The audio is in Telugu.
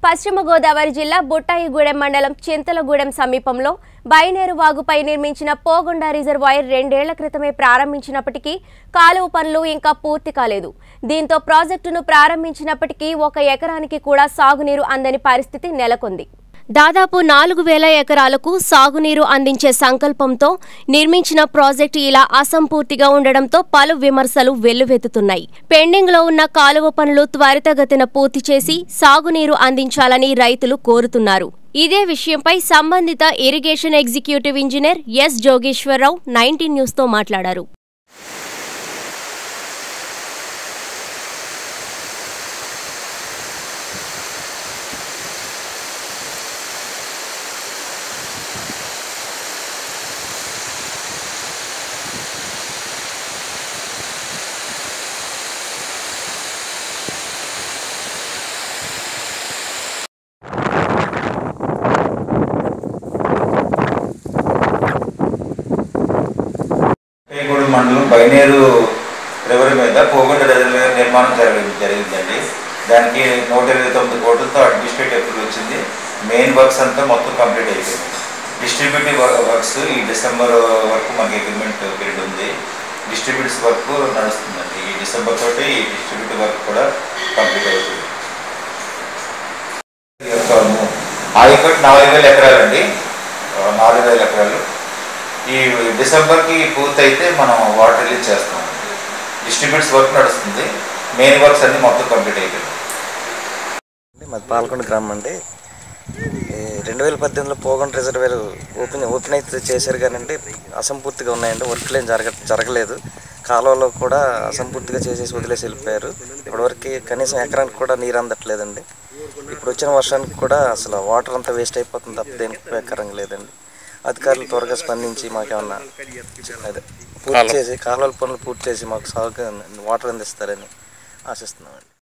పశ్చిమ గోదావరి జిల్లా బుట్టాయిగూడెం మండలం చింతలగూడెం సమీపంలో బైనేరు వాగుపై నిర్మించిన పోగొండ రిజర్వాయర్ రెండేళ్ల క్రితమే ప్రారంభించినప్పటికీ కాలువ పనులు ఇంకా పూర్తి కాలేదు దీంతో ప్రాజెక్టును ప్రారంభించినప్పటికీ ఒక ఎకరానికి కూడా సాగునీరు అందని పరిస్థితి నెలకొంది దాదాపు నాలుగు వేల ఎకరాలకు సాగునీరు అందించే సంకల్పంతో నిర్మించిన ప్రాజెక్టు ఇలా అసంపూర్తిగా ఉండడంతో పలు విమర్శలు వెల్లువెత్తుతున్నాయి పెండింగ్ లో ఉన్న కాలువ పనులు త్వరితగతిన పూర్తి చేసి సాగునీరు అందించాలని రైతులు కోరుతున్నారు ఇదే విషయంపై సంబంధిత irrigation executive engineer S Jogeswararao nineteen news తో మాట్లాడారు పేగూడు మండలం బైనేరు రివర్ మీద పోగొండ రిజర్వేయర్ నిర్మాణం జరిగింది జరిగిందండి దానికి నూట ఇరవై తొమ్మిది కోట్లతో అడ్మినిస్ట్రేటివ్ అప్రూవల్ వచ్చింది మెయిన్ వర్క్స్ అంతా మొత్తం కంప్లీట్ అయిపోయింది డిస్ట్రిబ్యూటివ్ వర్క్స్ ఈ డిసెంబర్ వరకు మనకి అగ్రిమెంట్ పీరియడ్ ఉంది డిస్ట్రిబ్యూట్స్ వర్క్ నడుస్తుందండి ఈ డిసెంబర్ తోటి ఈ డిస్ట్రిబ్యూటివ్ వర్క్ కూడా కంప్లీట్ అవుతుంది ఈ యొక్క ఆయకట్ నాలుగు వేల ఎకరాలండి ఆ, నాలుగు వేల ఎకరాలు ఈ డిసెంబర్కి పూర్తయితే మనం వాటర్ రిలీజ్ చేస్తాం డిస్ట్రిబ్యూట్స్ వర్క్ నడుస్తుంది మెయిన్ వర్క్స్ అన్ని మొత్తం కంప్లీట్ అయిపోయింది అండి మాది పాలకొండ గ్రామం అండి ఈ రెండు వేల పద్దెనిమిదిలో పోగొండ రిజర్వేర్ ఓపెన్ ఓపెన్ అయితే చేశారు కానండి అసంపూర్తిగా ఉన్నాయండి వర్క్లు ఏం జరగ జరగలేదు కాలువలో కూడా అసంపూర్తిగా చేసేసి వదిలేసి వెళ్ళిపోయారు ఇప్పటివరకు కనీసం ఎకరానికి కూడా నీరు అందట్లేదండి ఇప్పుడు వచ్చిన వర్షానికి కూడా అసలు వాటర్ అంతా వేస్ట్ అయిపోతుంది తప్ప దేనికి ఉపయోగకరంగా లేదండి అధికారులు త్వరగా స్పందించి మాకేమన్నా అదే పూర్తి చేసి కాలువల పనులు పూర్తి చేసి మాకు సాగు వాటర్ అందిస్తారని ఆశిస్తున్నామండి